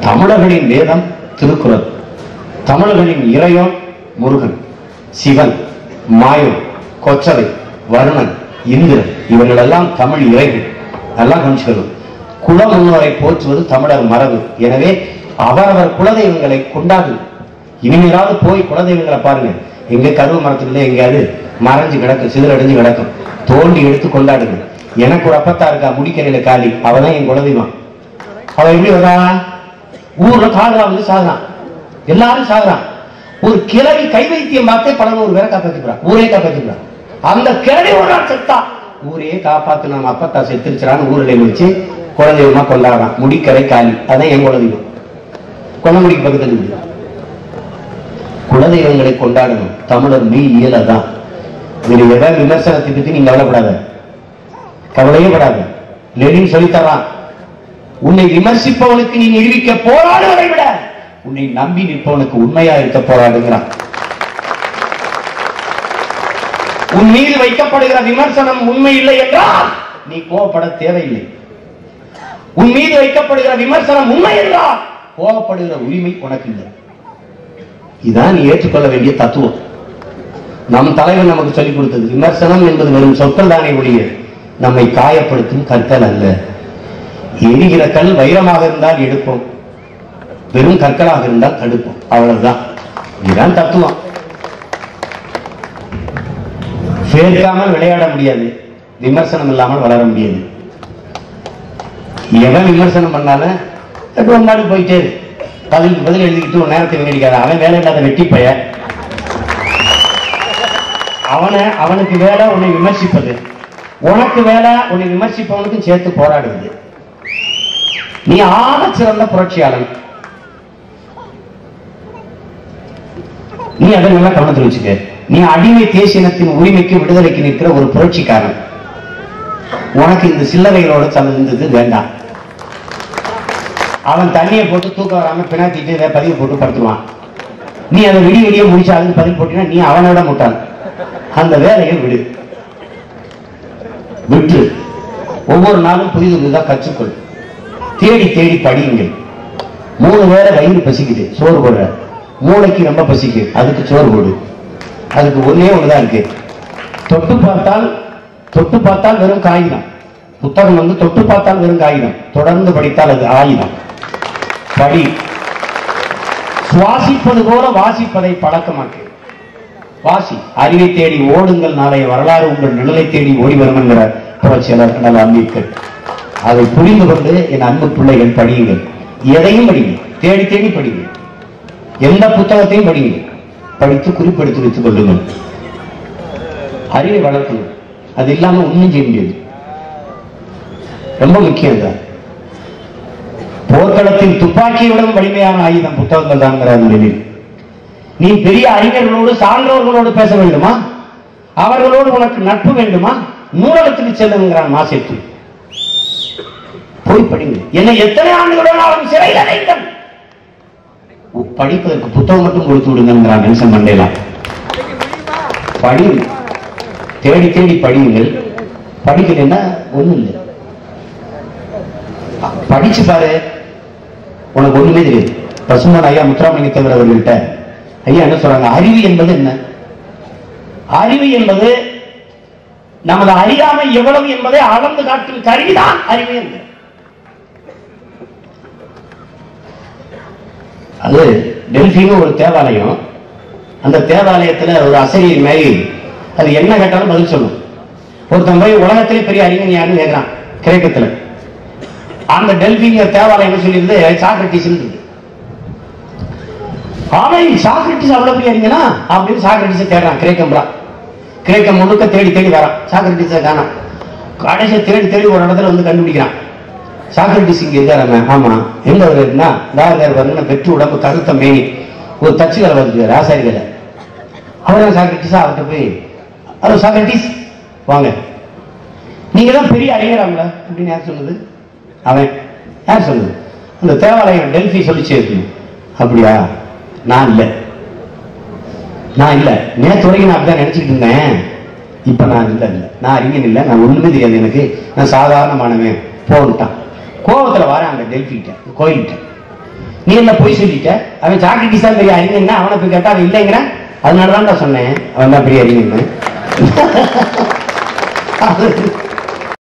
தமிழர்களின் வேதம் திருக்குறள் தமிழர்களின் இறைவன் முருகன் சிவன் மாயன் கொச்சவை வருணன் இந்திரன் இவர்களெல்லாம் தமிழ் இறைகள் நல்லா கவனிச்சுக்கணும் குல முன்னோரை போற்றுவது தமிழர் மரபு எனவே அவரவர் குலதெய்வங்களை கொண்டாடு இனிமேலாவது போய் குலதெய்வங்களை பாருங்க எங்க கருவ மரத்துக்குள்ள எங்கேயாவது மறைஞ்சு கிடக்கும் சிதறடைஞ்சு கிடக்கும் தோண்டி எடுத்து கொண்டாடுங்க எனக்கு ஒரு அப்பத்தா இருக்கா முடிக்கரையில காலி அவதான் என் குலதெய்வம் அவ எப்படி வரா ஊர்ல காதலா வந்து சாகுறான் எல்லாரும் சாகுறான் ஒரு கிழவி கை வைத்தியம் பார்த்தே பல நூறு பேரை காப்பாத்திக்கிறான் ஊரே காப்பாத்திக்கிறான் அந்த கிழவி ஒரு நாள் செத்தா ஊரே காப்பாத்து நம்ம அப்பத்தா செத்துருச்சான்னு ஊரில் வச்சு குலதெய்வமா கொண்டாடுறான் முடிக்கரை காலி அதான் என் குலதெய்வம் கொல்லமுடிக்கு பக்கத்துல இருக்குது குலதெய்வங்களை கொண்டாடணும் தமிழர் மெய் இயலதான் இதுல எதாவது விமர்சனத்தை பத்தி நீங்க கவலைப்படாத கவலையே படாத லெனின் சொல்லித்தரான் உன்னை விமர்சிப்பவனுக்கு நீ நிரூபிக்க போராடுவதை விட உன்னை நம்பி நிற்பவனுக்கு உண்மையா இருக்க போராடுகிறான் உன் மீது வைக்கப்படுகிற விமர்சனம் உண்மை இல்லை என்றால் நீ கோவப்பட தேவையில்லை உன் மீது வைக்கப்படுகிற விமர்சனம் உண்மை என்றால் கோவப்படுகிற உரிமை உனக்கு இல்லை இதான் நீ ஏற்றுக்கொள்ள வேண்டிய தத்துவம் நம் தலைவர் நமக்கு சொல்லிக் கொடுத்தது விமர்சனம் என்பது வெறும் சொற்கள் தானே ஒழிய நம்மை காயப்படுத்தும் கற்கள் அல்ல எரிகிற கல் வைரமாக இருந்தால் எடுப்போம் வெறும் கற்களாக இருந்தால் தடுப்போம் அவ்வளவுதான் இதுதான் தத்துவம் சேர்க்காமல் விளையாட முடியாது விமர்சனம் இல்லாமல் வளர முடியாது எவன் விமர்சனம் பண்ணாலும் தட்டு வந்தாலும் போயிட்டே இரு. பதிலுக்கு பதில் எழுதிக்கிட்டு ஒரு நேரத்தை வீணடிக்காத அவன் வேலை இல்லாத வெட்டி பைய அவனை அவனுக்கு வேலை உன்னை விமர்சிப்பது உனக்கு வேலை உன்னை விமர்சிப்பவனுக்கும் சேர்த்து போராடுவது நீ ஆக சிறந்த புரட்சியாளன் நீ அதை நல்லா கவனத்தில் வச்சுக்க நீ அடிமை தேசியனத்தின் உரிமைக்கு விடுதலைக்கு நிற்கிற ஒரு புரட்சிக்காரன் உனக்கு இந்த சில்லறைகளோட சம்மந்தது வேண்டாம் அவன் தண்ணியை போட்டு தூக்க வராம பினாத்திட்டு இதை பதிவு போட்டு படுத்துருவான் நீ அதை விடி விடிய முடிச்சு அதுக்கு பதில் போட்டினா நீ அவனோட முட்டான் அந்த வேலையை விடு விட்டு ஒவ்வொரு நாளும் புதிது புதிதாக கற்றுக்கொள் தேடி தேடி படியுங்கள் மூணு வேளை வயிறு பசிக்குது சோறு போடுற மூளைக்கு ரொம்ப பசிக்கு அதுக்கு சோறு போடு அதுக்கு ஒண்ணே ஒண்ணுதான் இருக்கு தொட்டு பார்த்தால் தொட்டு பார்த்தால் வெறும் காகிதம் புத்தகம் வந்து தொட்டு பார்த்தால் வெறும் காகிதம் தொடர்ந்து படித்தால் அது ஆயுதம் படி சுவாசிப்பது போல வாசிப்பதை பழக்கமாக்கு வாசி அறிவை தேடி ஓடுங்கள் நாளைய வரலாறு உங்கள் நிழலை தேடி ஓடி வரும் என்கிறார் புரட்சியாளர் அண்ணல் அம்பேத்கர் அதை புரிந்து கொண்டு என் அன்பு பிள்ளைகள் படியுங்கள் எதையும் படிங்க தேடி தேடி படிங்க எந்த புத்தகத்தையும் படிங்க படித்து குறிப்பெடுத்து வைத்துக் கொள்ளுங்கள் அறிவை வளர்க்கணும் அது இல்லாம ஒண்ணும் செய்ய முடியாது ரொம்ப முக்கியம் தான் போர்க்களத்தில் துப்பாக்கியை விட வலிமையான ஆயுதம் புத்தகங்கள் தான் லெனின் நீ பெரிய அறிஞர்களோடு சான்றோர்களோடு பேச வேண்டுமா அவர்களோடு உனக்கு நட்பு வேண்டுமா நூலகத்துக்கு செல்லுங்கிறான் மாசேத்து போய் படிங்க என்னை எத்தனை ஆண்டுகளாலும் சிறையில் அடைங்கள் படிப்பதற்கு புத்தகம் மட்டும் கொடுத்து விடுங்கிறான் நெல்சன் மண்டேலா படியுங்க தேடி தேடி படியுங்கள் படிக்கலைன்னா ஒண்ணும் இல்லை படிச்சு பாரு உனக்கு ஒண்ணுமே தெரியாது பசுமன் ஐயா முத்துராமலிங்க தேவர் அவர்கள்ட்ட ஐயா என்ன சொல்றாங்க அறிவு என்பது என்ன அறிவு என்பது நமது அறியாமை எவ்வளவு என்பதை அளந்து காட்டும் கருவிதான் அறிவு என்று அது டெல்பின்னு ஒரு தேவாலயம் அந்த தேவாலயத்துல ஒரு அசரியர் மாதிரி அது என்ன கேட்டாலும் பதில் சொல்லும் ஒருத்தன் போய் உலகத்திலே பெரிய அறிஞன் யாருன்னு கேட்கிறான் கிரேக்கத்துல அந்த டெல்பிங்கிற தேவாலயம் என்ன சொல்லியிருந்து சாக்ரட்டிஸ் அவன் சாக்ரட்டிஸ் அவ்வளவு பெரிய அறிஞனா அப்படின்னு சாக்ரட்டிஸை தேடுறான் கிரேக்கம்லாம் கிரேக்கம் முழுக்க தேடி தேடி வரான் சாக்ரட்டிஸை காணாம் கடைசியை தேடி தேடி ஒரு இடத்துல வந்து கண்டுபிடிக்கிறான் சாக்ரட்டிஸ் இங்க இருக்காருங்க ஆமா எங்க வருதுன்னா தாரதார் பாருங்க பெற்று உடம்பு கருத்த மேனி ஒரு தச்சு வேலை வருது ராசாரி வேலை அவர் சாக்ரட்டிஸா அவர்கிட்ட போய் ஹலோ சாக்ரட்டிஸ் வாங்க நீங்க தான் பெரிய அறிஞராங்களா அப்படின்னு யார் சொன்னது அவன் யார் சொன்னது அந்த தேவாலயம் டெல்பி சொல்லிச்சே இருக்கு அப்படியா நான் இல்லை நான் இல்லை நேற்று வரைக்கும் நான் அப்படிதான் நினைச்சுக்கிட்டு இருந்தேன் இப்ப நான் இல்லை இல்லை நான் அறிஞன் இல்லை நான் ஒண்ணுமே தெரியாது எனக்கு நான் சாதாரணமானவன் போன்ட்டான் கோபத்துல வரேன் அந்த டெல்பிக்கிட்ட கோயில்கிட்ட நீ என்ன பொய் சொல்லிட்ட அவன் சாக்ரட்டிஸ் தான் பெரிய அறிஞன்னா அவனை போய் கேட்டா அவன் இல்லைங்கிறான் அதனால தான்டா சொன்னேன் அவன் தான் பெரிய அறிஞன்னு அது